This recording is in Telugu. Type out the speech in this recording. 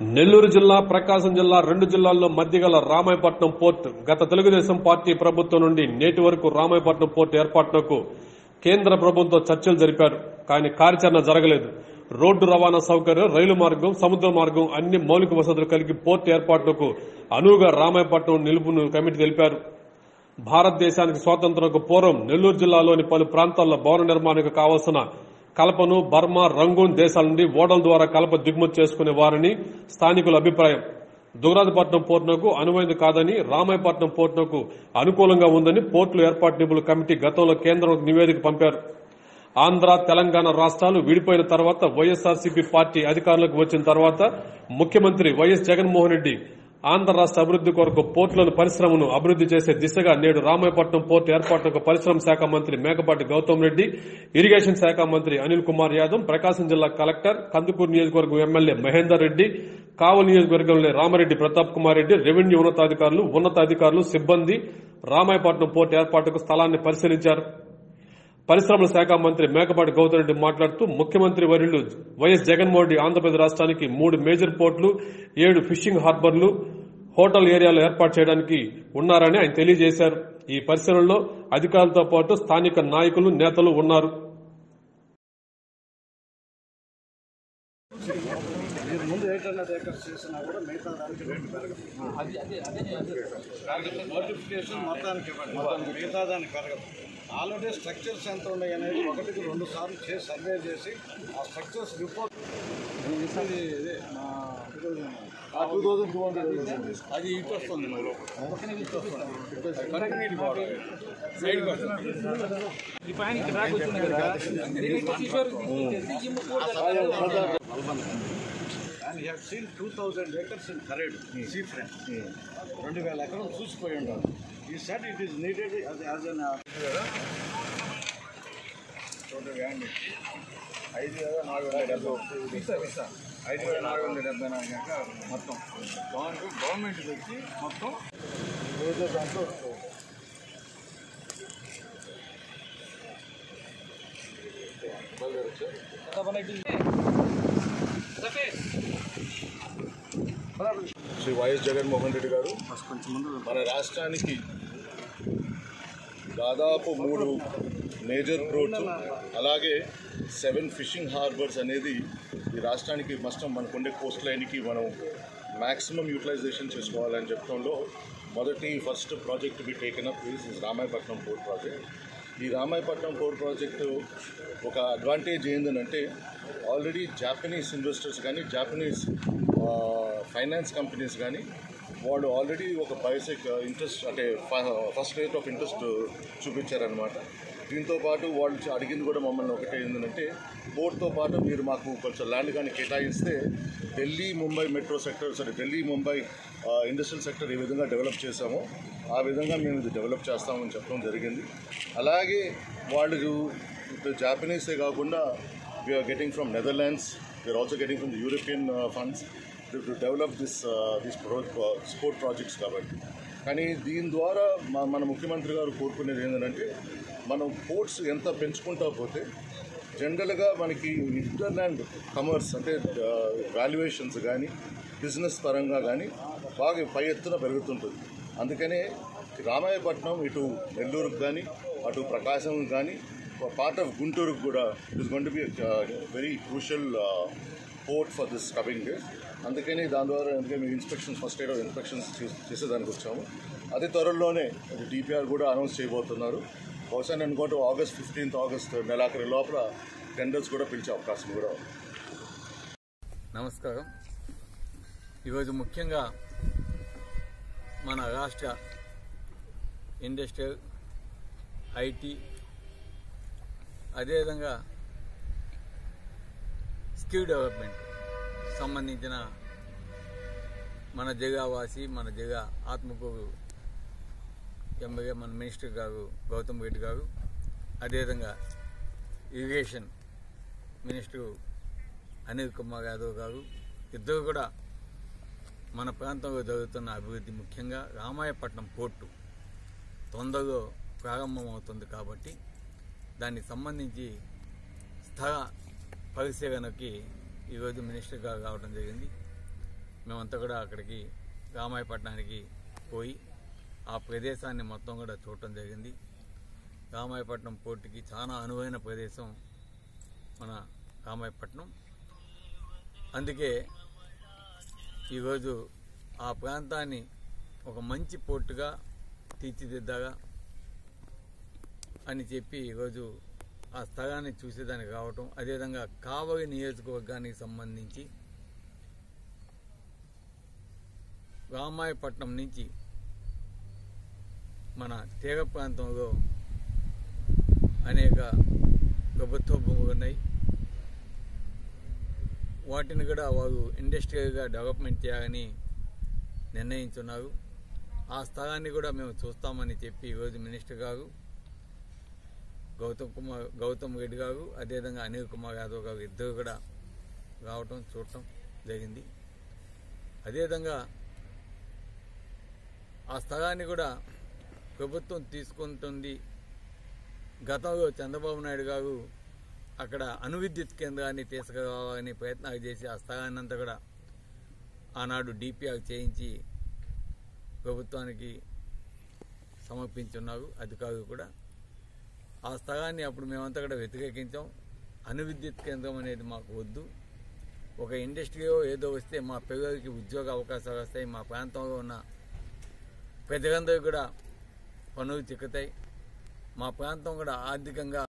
నెల్లూరు జిల్లా ప్రకాశం జిల్లా రెండు జిల్లాల్లో మధ్యగల రామాయపట్నం పోర్ట్ గత తెలుగుదేశం పార్టీ ప్రభుత్వం నుండి నేటి వరకు రామాయపట్నం పోర్ట్ ఏర్పాటునకు కేంద్ర ప్రభుత్వంతో చర్చలు జరిపారు కానీ కార్యాచరణ జరగలేదు రోడ్డు రవాణా సౌకర్యం రైలు మార్గం సముద్ర మార్గం అన్ని మౌలిక వసతులు కలిగి పోర్ట్ ఏర్పాటునకు అనువుగా రామాయపట్నం నిలుపును కమిటీ తెలిపారు భారతదేశానికి స్వాతంత్రంకు పూర్వం నెల్లూరు జిల్లాలోని పలు ప్రాంతాల్లో భవన నిర్మాణానికి కావలసిన కలపను బర్మా రంగూన్ దేశాల నుండి ఓడల ద్వారా కలప దిగుమతి చేసుకునే వారని స్థానికుల అభిప్రాయం దుగరాజపట్నం పోర్టునకు అనువైంది కాదని రామాయపట్నం పోర్టునకు అనుకూలంగా ఉందని పోర్టుల ఏర్పాటు నిపుణుల కమిటీ గతంలో కేంద్రం నివేదిక పంపారు ఆంధ్ర తెలంగాణ రాష్ట్రాలు విడిపోయిన తర్వాత వైఎస్ఆర్సీపీ పార్టీ అధికారంలోకి వచ్చిన తర్వాత ముఖ్యమంత్రి వైఎస్ జగన్మోహన్ రెడ్డి ఆంధ్ర రాష్ట్ర అభివృద్ది కొరకు పోర్టులను పరిశ్రమను అభివృద్ది చేసే దిశగా నేడు రామాయపట్నం పోర్టు ఏర్పాటుకు పరిశ్రమ శాఖ మంత్రి మేకపాటి గౌతమ్ రెడ్డి ఇరిగేషన్ శాఖ మంత్రి అనిల్ కుమార్ యాదవ్ ప్రకాశం జిల్లా కలెక్టర్ కందుకూరు నియోజకవర్గం ఎమ్మెల్యే మహేందర్ రెడ్డి కావలి నియోజకవర్గంలో రామారెడ్డి ప్రతాప్ కుమార్ రెడ్డి రెవెన్యూ ఉన్నతాధికారులు ఉన్నతాధికారులు సిబ్బంది రామాయపట్నం పోర్టు ఏర్పాటుకు స్థలాన్ని పరిశీలించారు పరిశ్రమల శాఖ మంత్రి మేకపాటి గౌతమ్ రెడ్డి మాట్లాడుతూ ముఖ్యమంత్రి వర్యులు వైఎస్ జగన్మోహన్ రెడ్డి ఆంధ్రప్రదేశ్ రాష్ట్రానికి మూడు మేజర్ పోర్టులు ఏడు ఫిషింగ్ హార్బర్లు హోటల్ ఏరియాలో ఏర్పాటు చేయడానికి ఉన్నారని ఆయన తెలియజేశారు ఈ పరిశీలనలో అధికారులతో పాటు స్థానిక నాయకులు నేతలు ఉన్నారు మీరు ముందు ఎయిట్ హండ్రెడ్ ఏకర్స్ చేసినా కూడా మిగతా దానికి రేటు పెరగదు నోటిఫికేషన్ మొత్తానికి ఇవ్వండి మొత్తానికి మిగతా దానికి పెరగదు ఆల్రెడీ స్ట్రక్చర్స్ ఎంత ఉన్నాయి అనేది ఒకటికి రెండు సార్లు చేసి సర్వే చేసి ఆ structures report two thousand two hundred అది ఇటు వస్తుంది మరి ఇటు వస్తుంది కంటిన్యూటీ బాగుంది side and you have seen two thousand acres in Karedu sea front రెండు వేల ఎకరం చూసిపోయి ఉంటారు ఈ set it is needed as an చూడండి అండి ఐదు వేల నాలుగు వందల డెబ్బై ఐదు వేల నాలుగు వందల డెబ్బై నాలుగు ఎకరాలు మొత్తం దాంట్లో గవర్నమెంట్ వచ్చి మొత్తం ఏదో దాంట్లో శ్రీ వైఎస్ జగన్మోహన్ రెడ్డి గారు మన రాష్ట్రానికి దాదాపు మూడు మేజర్ పోర్ట్స్ అలాగే సెవెన్ ఫిషింగ్ హార్బర్స్ అనేది ఈ రాష్ట్రానికి మొత్తం మనకుండే కోస్ట్ లైన్కి మనం మ్యాక్సిమం యూటిలైజేషన్ చేసుకోవాలని చెప్పడంలో మొదటి first project be taken up is Ramayapatnam port project ఈ రామాయపట్నం పోర్ట్ ప్రాజెక్టు ఒక అడ్వాంటేజ్ ఏంటంటే ఆల్రెడీ జాపనీస్ ఇన్వెస్టర్స్ కానీ జాపనీస్ ఫైనాన్స్ కంపెనీస్ కానీ వాళ్ళు ఆల్రెడీ ఒక బయోసెక్ ఇంట్రెస్ట్ అంటే ఫస్ట్ రేట్ ఆఫ్ ఇంట్రెస్ట్ చూపించారనమాట దీంతో పాటు వాళ్ళు చ- అడిగింది కూడా మమ్మల్ని ఒకటే ఏంటంటే పోర్ట్తో పాటు మీరు మాకు కొంచెం ల్యాండ్ కానీ కేటాయిస్తే Delhi Mumbai metro sector sorry Delhi Mumbai industrial sector ఏ విధంగా డెవలప్ చేశామో ఆ విధంగా మేము ఇది డెవలప్ చేస్తామని చెప్పడం జరిగింది అలాగే వాళ్ళు ఇప్పుడు జాపనీసే కాకుండా we're getting from Netherlands we're also getting from the European funds to develop this this port projects కాబట్టి కానీ దీని ద్వారా మా మన ముఖ్యమంత్రి గారు కోరుకునేది ఏంటంటే మనం పోర్ట్స్ ఎంత పెంచుకుంటా పోతే జనరల్గా మనకి ఇంటర్లాండ్ కమర్స్ అంటే వాల్యుయేషన్స్ కానీ బిజినెస్ పరంగా కానీ బాగా పై ఎత్తున పెరుగుతుంటుంది అందుకనే రామాయపట్నం ఇటు నెల్లూరుకు కానీ అటు ప్రకాశం కానీ పార్ట్ ఆఫ్ గుంటూరుకు కూడా it is going to be very crucial port for this coming days అందుకని దాని ద్వారా అందుకే మేము ఇన్స్పెక్షన్స్ ఫస్ట్ ఎయిడ్ ఇన్స్పెక్షన్స్ చేసేదానికి వచ్చాము అతి త్వరలోనే డిపిఆర్ కూడా అనౌన్స్ చేయబోతున్నారు బహుశా నేను అనుకుంటూ ఆగస్ట్ ఫిఫ్టీన్త్ ఆగస్ట్ నెలాఖరి లోపల టెండర్స్ కూడా పిలిచే అవకాశం కూడా ఉంది నమస్కారం ఈరోజు ముఖ్యంగా మన రాష్ట్ర ఇండస్ట్రియల్ ఐటీ అదేవిధంగా స్కిల్ డెవలప్మెంట్ సంబంధించిన మన జగావాసి మన జగ ఆత్మకూరు ఎమ్మెల్యే మన మినిస్టర్ గారు గౌతమ్ రెడ్డి గారు అదేవిధంగా ఇరిగేషన్ మినిస్టర్ అనిల్ కుమార్ యాదవ్ గారు ఇద్దరు కూడా మన ప్రాంతంలో జరుగుతున్న అభివృద్ధి ముఖ్యంగా రామాయపట్నం పోర్టు తొందరలో ప్రారంభమవుతుంది కాబట్టి దానికి సంబంధించి స్థల పరిశీలనకి ఈరోజు మినిస్టర్ గారు రావడం జరిగింది మేమంతా కూడా అక్కడికి రామాయపట్నానికి పోయి ఆ ప్రదేశాన్ని మొత్తం కూడా చూడటం జరిగింది రామాయపట్నం పోర్టుకి చాలా అనువైన ప్రదేశం మన రామాయపట్నం అందుకే ఈరోజు ఆ ప్రాంతాన్ని ఒక మంచి పోర్టుగా తీర్చిదిద్దాగా అని చెప్పి ఈరోజు ఆ స్థలాన్ని చూసేదానికి రావటం అదేవిధంగా కావలి నియోజకవర్గానికి సంబంధించి రామాయపట్నం నుంచి మన తీర ప్రాంతంలో అనేక ప్రభుత్వ భూములు ఉన్నాయి వాటిని కూడా వారు ఇండస్ట్రియల్గా డెవలప్మెంట్ చేయాలని నిర్ణయించున్నారు ఆ స్థలాన్ని కూడా మేము చూస్తామని చెప్పి ఈరోజు మినిస్టర్ గారు గౌతమ్ కుమార్ గౌతమ్ రెడ్డి గారు అదేవిధంగా అనిల్ కుమార్ యాదవ్ గారు ఇద్దరు కూడా రావటం చూడటం జరిగింది అదేవిధంగా ఆ స్థలాన్ని కూడా ప్రభుత్వం తీసుకుంటుంది గతంలో చంద్రబాబు నాయుడు గారు అక్కడ అణువిద్యుత్ కేంద్రాన్ని తీసుకురావాలని ప్రయత్నాలు చేసి ఆ స్థలాన్ని అంతా కూడా ఆనాడు డిపిఆర్ చేయించి ప్రభుత్వానికి సమర్పించున్నారు అధికారులు కూడా ఆ స్థలాన్ని అప్పుడు మేమంతా కూడా వ్యతిరేకించాం అణువిద్యుత్ కేంద్రం అనేది మాకు వద్దు ఒక ఇండస్ట్రీయో ఏదో వస్తే మా పిల్లలకి ఉద్యోగ అవకాశాలు వస్తాయి మా ప్రాంతంలో ఉన్న ప్రజలందరూ కూడా పనులు చిక్కుతాయి మా ప్రాంతం కూడా ఆర్థికంగా